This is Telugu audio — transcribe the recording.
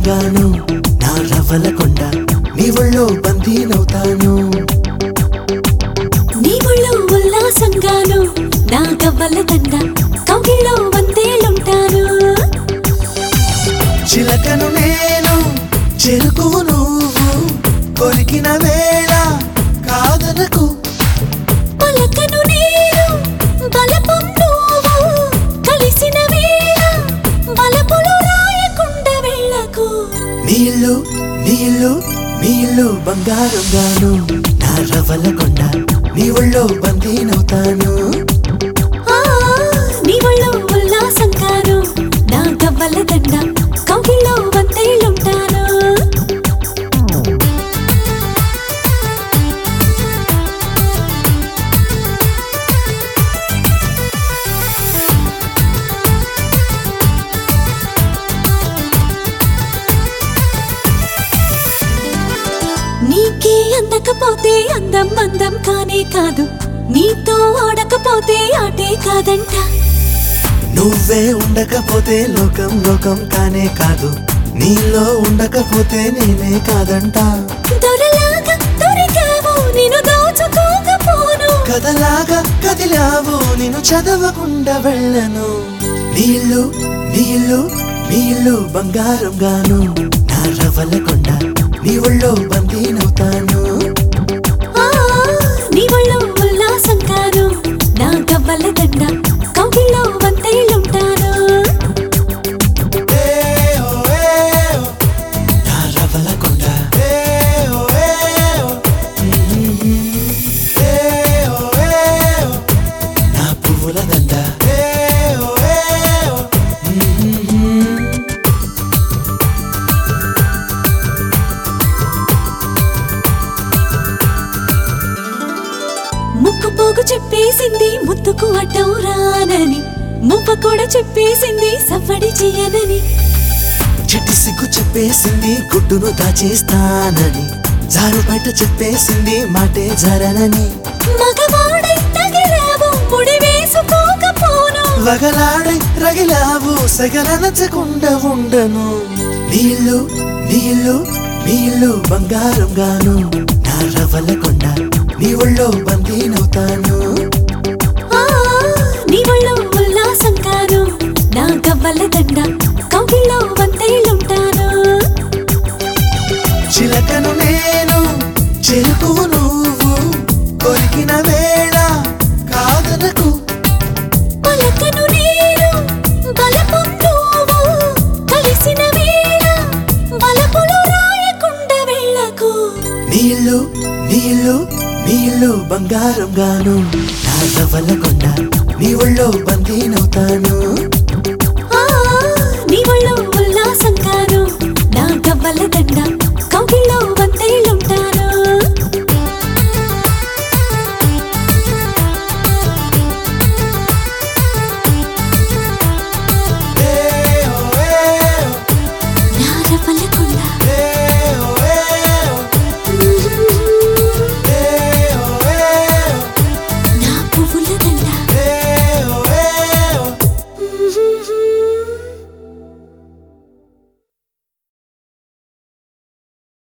బంగారంగాను నా రవ్వల కొండ నీ ఒళ్ళో బందీనవుతాను నీ ఒళ్ళో ఉల్లాసంగాను నా గవ్వల దండ కౌగిల్లో వందేలుంటాను చిలకను నేను చెరుకువు నువ్వు కొరికిన వేళ కాదనకు పలకను నేను బలపం నువ్వు కలిసిన వేళ బలపులు రాయకుండా వెళ్ళకు నీళ్ళు నీళ్ళు నీళ్ళు బంగారంగాను నా రవ్వల కొండ నీ ఒళ్ళో బందీనవుతాను ఆ, నీ ఒళ్ళో ఉల్లాసంగాను నా గవ్వల దండ కౌగిల్లో వందేలుంటాను నీకే అందకపోతే అందం అందం కానే కాదు నీతో ఆడకపోతే ఆటే కాదంట నువ్వే ఉండకపోతే లోకం లోకం కానే కాదు నీలో ఉండకపోతే నేనే కాదంట దొరలాగా దొరికావు నేను దోచుకోకపోను కథలాగా కదిలావు నేను చదవకుండా వెళ్ళను నీళ్ళు నీళ్ళు నీళ్ళు బంగారం గాను నా రవ్వల కొండ నీ ఒళ్ళో బందీనవుతాను ఆ, నీ ఒళ్ళో ఉల్లాసం కాను నా గవ్వల దండ కౌగిల్లో వందేలుంటాను నా రవ్వల కొండ నా పువ్వుల దండ ముక్కు పోగు చెప్పేసింది ముద్దుకు అడ్డం రానని ముప్ప కూడా చెప్పేసింది సవ్వడి చేయనని చిట్టి సిగ్గు చెప్పేసింది గుడ్డును దాచేస్తానని జారు బయట చెప్పేసింది మాటే జరనని మగవాడై తగిలావు ముడి వేసుకోకపోను వగలాడై రగిలావు సగలనచకుండా ఉండను నీళ్ళు నీళ్ళు నీళ్ళు బంగారం గాను నా రవ్వల కొండ నీ ఒళ్ళో బందీనవుతాను ఆ, నీ ఒళ్ళో ఉల్లాసం కాను నా గవ్వల దండ కౌగిల్లో వందేలుంటాను చిలకను నేను చెరుకువు నువ్వు కొరికిన వేళ కాదనకు పలకను నేను బలపం నువ్వు కలిసిన వేళ బలపులు రాయకుండా వెళ్ళకు నీళ్ళు నీళ్ళు నీళ్ళు బంగారం గాను నా రవ్వల కొండ నీ ఒళ్ళో బందీనవుతాను ఆ, నీ ఒళ్ళో